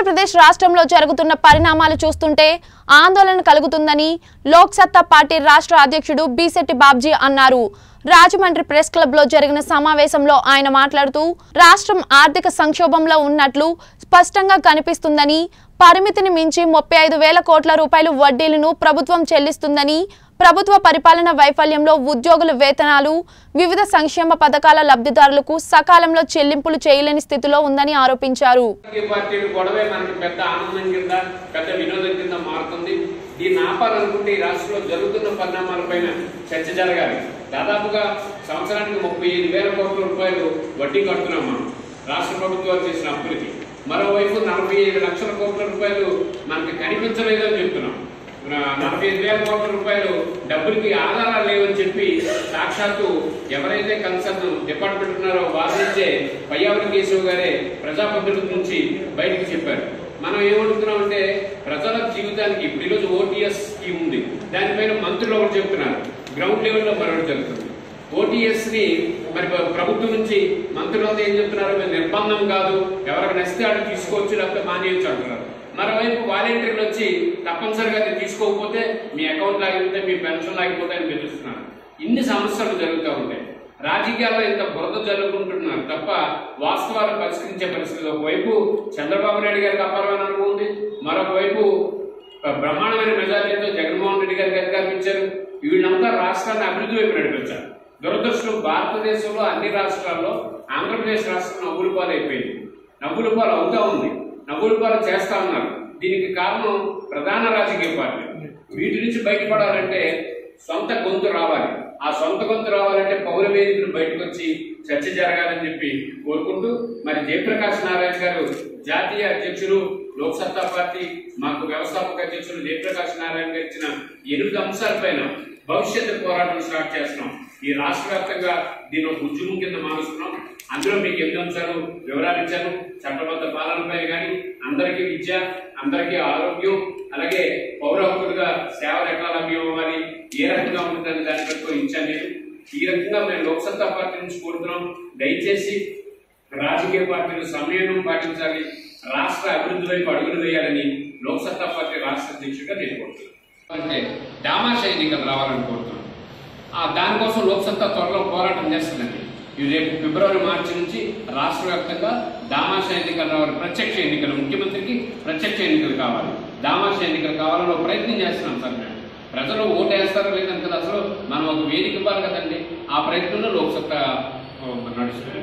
ఆంధ్రప్రదేశ్ రాష్ట్రంలో జరుగుతున్న పరిణామాలు చూస్తుంటే ఆందోళన కలుగుతుందని లోక్ సత్తా పార్టీ రాష్ట్ర అధ్యక్షుడు బీసెట్టి బాబ్జీ అన్నారు రాజమండ్రి ప్రెస్ క్లబ్ లో జరిగిన సమావేశంలో ఆయన మాట్లాడుతూ రాష్ట్రం ఆర్థిక సంక్షోభంలో ఉన్నట్లు స్పష్టంగా కనిపిస్తుందని పరిమితిని మించి ముప్పై ఐదు వేల కోట్ల రూపాయలు వడ్డీలను ప్రభుత్వం చెల్లిస్తుందని ప్రభుత్వ పరిపాలన వైఫల్యంలో ఉద్యోగుల వేతనాలు వివిధ సంక్షేమ పథకాల లబ్ధిదారులకు సకాలంలో చెల్లింపులు చేయలేని స్థితిలో ఉందని ఆరోపించారు రాజకీయ పార్టీలు గొడవే మనకి పెద్ద ఆనందం కింద పెద్ద వినోదం కింద మారుతుంది దీన్ని ఆపాలనుకుంటే ఈ రాష్ట్రంలో జరుగుతున్న పరిణామాలపైన చర్చ జరగాలి దాదాపుగా సంవత్సరానికి ముప్పై ఐదు వేల కోట్ల రూపాయలు వడ్డీ కడుతున్నాం మనం రాష్ట్ర ప్రభుత్వాలు చేసిన అప్పులకి మరోవైపు నలభై ఐదు లక్షల కోట్ల రూపాయలు మనకి కనిపించలేదు అని చెప్తున్నాం నా- నలభై ఐదు వేల కోట్ల రూపాయలు డబ్బులకి ఆధారాలు లేవని చెప్పి సాక్షాత్తు ఎవరైతే కన్సర్న్ డిపార్ట్మెంట్ ఉన్నారో వారి నుంచే పయ్యావరి కేశవ్ గారే ప్రజాపద్ధతుల నుంచి బయటికి చెప్పారు మనం ఏమడుగుతున్నామంటే ప్రజల జీవితానికి ఇప్పుడు ఈరోజు ఓటీఎస్ స్కీమ్ ఉంది దానిపైన మంత్రులు ఒకటి చెప్తున్నారు గ్రౌండ్ లెవెల్లో మరొకటి జరుగుతుంది ఓటీఎస్ ని మరి ప్ర- ప్రభుత్వం నుంచి మంత్రులంతా ఏం చెప్తున్నారు "మేము నిర్బంధం కాదు ఎవరికి నచ్చితే వాళ్ళు తీసుకోవచ్చు లేకపోతే మానేయచ్చు అంటున్నారు మరోవైపు వాలంటీర్లు వచ్చి తప్పనిసరిగా అది తీసుకోకపోతే మీ అకౌంట్ లాగిపోతే మీ పెన్షన్ లాగిపోతే అని బెదిరిస్తున్నారు ఇన్ని సమస్యలు జరుగుతూ ఉంటాయి రాజకీయాల్లో ఇంత బురద జరుగుతుంటున్నారు తప్ప వాస్తవాలు పరిష్కరించే పరిస్థితి ఒకవైపు చంద్రబాబు నాయుడు గారికి అపారమైన అనుభవం ఉంది మరొక వైపు బ్రహ్మాండమైన మెజార్టీతో జగన్మోహన్ రెడ్డి గారికి అధికారం ఇచ్చారు వీళ్ళంతా రాష్ట్రాన్ని అభివృద్ధి వైపు నడిపించారు దురదృష్టం భారతదేశంలో అన్ని రాష్ట్రాల్లో ఆంధ్రప్రదేశ్ రాష్ట్రం నవ్వుల పాలు అయిపోయింది నవ్వుల పాలు అవుతా ఉంది నవ్వుల పాలు చేస్తా ఉన్నారు దీనికి కారణం ప్రధాన రాజకీయ పార్టీ వీటి నుంచి బయటపడాలంటే సొంత గొంతు రావాలి ఆ సొంత గొంతు రావాలంటే పౌర వేదికలు బయటకు వచ్చి చర్చ జరగాలని చెప్పి కోరుకుంటూ మరి జయప్రకాష్ నారాయణ గారు జాతీయ అధ్యక్షులు లోక్ సత్తా పార్టీ మాకు వ్యవస్థాపక అధ్యక్షులు జయప్రకాష్ నారాయణ గారు ఇచ్చిన ఎనిమిది అంశాలపైన భవిష్యత్తు పోరాటం స్టార్ట్ చేస్తున్నాం ఈ రాష్ట్ర వ్యాప్తంగా దీని ఒక ఉద్యమం కింద మారుస్తున్నాం అందులో మీకు ఎనిమిది అంశాలు వివరాలు ఇచ్చాను చట్టబద్ధ పాలనపై కానీ అందరికీ విద్య అందరికీ ఆరోగ్యం అలాగే పౌర హక్కులుగా సేవలు ఎట్లా లభ్యం అవ్వాలి ఏ రకంగా ఉంటుందని దాని పట్ల ఇచ్చాను నేను ఈ రకంగా మేము లోక్సత్తా పార్టీ నుంచి కోరుతున్నాం దయచేసి రాజకీయ పార్టీలు సమయం పాటించాలి రాష్ట్ర అభివృద్ధి వైపు అడుగులు వేయాలని లోక్సత్తా పార్టీ రాష్ట్ర అధ్యక్షుడిగా నేను కోరుతున్నాను అంటే డామాష ఎన్నికలు రావాలని కోరుతున్నాం ఆ దానికోసం లోక్సత్తా త్వరలో పోరాటం చేస్తుందండి ఇది రేపు ఫిబ్రవరి మార్చి నుంచి రాష్ట్ర వ్యాప్తంగా దామాష ఎన్నికలు రావాలి ప్రత్యక్ష ఎన్నికలు ముఖ్యమంత్రికి ప్రత్యక్ష ఎన్నికలు కావాలి దామాష ఎన్నికలు కావాలని ఒక ప్రయత్నం చేస్తున్నాం సార్ మేము ప్రజలు ఓటు వేస్తారో లేదని కదా అసలు మనం ఒక వేదిక ఇవ్వాలి కదండి ఆ ప్రయత్నంలో లోక్సత్తా ఆ, నడుస్తుంది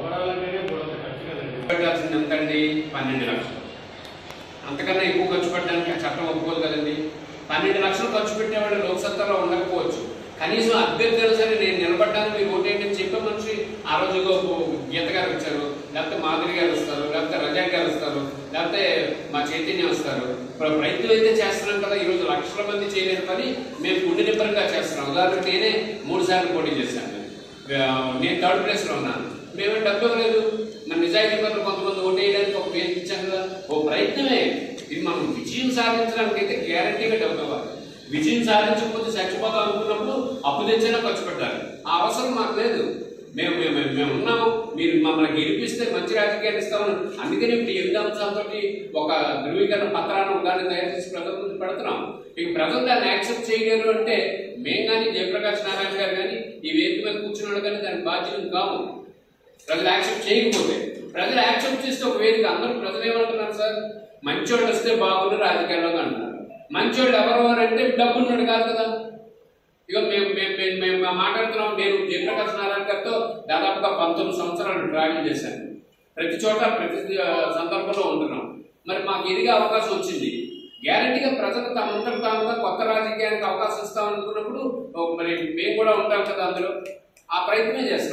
పెట్టాల్సింది ఎంతండి పన్నెండు లక్షలు అంతకన్నా ఎక్కువ ఖర్చు పెట్టడానికి ఆ చట్టం ఒప్పుకోదు కదండి పన్నెండు లక్షలు ఖర్చు పెట్టేవాళ్ళు లోక్సత్తాలో ఉండకపోవచ్చు కనీసం అభ్యర్థులు సరే నేను నిలబడ్డాను మీరు ఓటేంటి అని చెప్పే మనిషి ఆ రోజు గీత గారు వచ్చారు లేకపోతే మాధురి గారు వస్తారు లేకపోతే రజాక్ గారు వస్తారు లేకపోతే మా చైతన్య వస్తారు ఇప్పుడు ప్రయత్నం అయితే చేస్తున్నాం కదా ఈ రోజు లక్షల మంది చేయలేని పని మేము గుండె నిబ్బరంగా చేస్తున్నాం ఉదాహరణకు నేనే మూడు సార్లు పోటీ చేశాను ఆ, నేను థర్డ్ ప్లేస్ లో ఉన్నాను మేమే డబ్బు ఇవ్వలేదు మన నిజాయితీ పనులు కొంతమంది ఓటేయడానికి ఒక పేరు ఇచ్చాం కదా ఓ ప్రయత్నమే ఇది మనం విజయం సాధించడానికి అయితే గ్యారంటీగా డబ్బు ఇవ్వాలి విజయం సాధించకపోతే చచ్చిపోతాం అనుకున్నప్పుడు అప్పు తెచ్చినా ఖర్చు పెట్టాలి ఆ అవసరం మాకు లేదు మేము మేము మేము ఉన్నాము మీరు మమ్మల్ని గెలిపిస్తే మంచి రాజకీయాలు ఇస్తామని అందుకని ఇప్పుడు ఎనిమిది అంశాలతోటి ఒక ధృవీకరణ పత్రాన్ని ఉదాహరణ తయారు చేసి ప్రజల ముందు పెడుతున్నాం ఇక ప్రజలు దాన్ని యాక్సెప్ట్ చేయలేరు అంటే మేము కానీ జయప్రకాష్ నారాయణ గారు కానీ ఈ వేదిక మీద కూర్చున్నాడు కానీ దాని బాధ్యతలు కాము ప్రజలు యాక్సెప్ట్ చేయకపోతే ప్రజలు యాక్సెప్ట్ చేస్తే ఒక వేదిక అందరూ ప్రజలు ఏమంటున్నారు సార్ మంచోళ్ళు వస్తే బాగుండు రాజకీయాల్లో అంటున్నారు మంచోళ్ళు ఎవరు అంటే డబ్బున్నాడు కాదు కదా ఇక మేము మేము మేము మేము మాట్లాడుతున్నాం నేను జయప్రకాష్ నారాయణ గారితో దాదాపుగా పంతొమ్మిది సంవత్సరాలు ట్రావెల్ చేశాను ప్రతి చోట ప్రతి ఆ, సందర్భంలో ఉంటున్నాం మరి మాకు ఎదిగే అవకాశం వచ్చింది గ్యారంటీగా ప్రజలు తమంతట తాముగా కొత్త రాజకీయానికి అవకాశం ఇస్తామనుకున్నప్పుడు ఓ, మరి మేము కూడా ఉంటాం కదా అందులో ఆ ప్రయత్నం చేస్తాం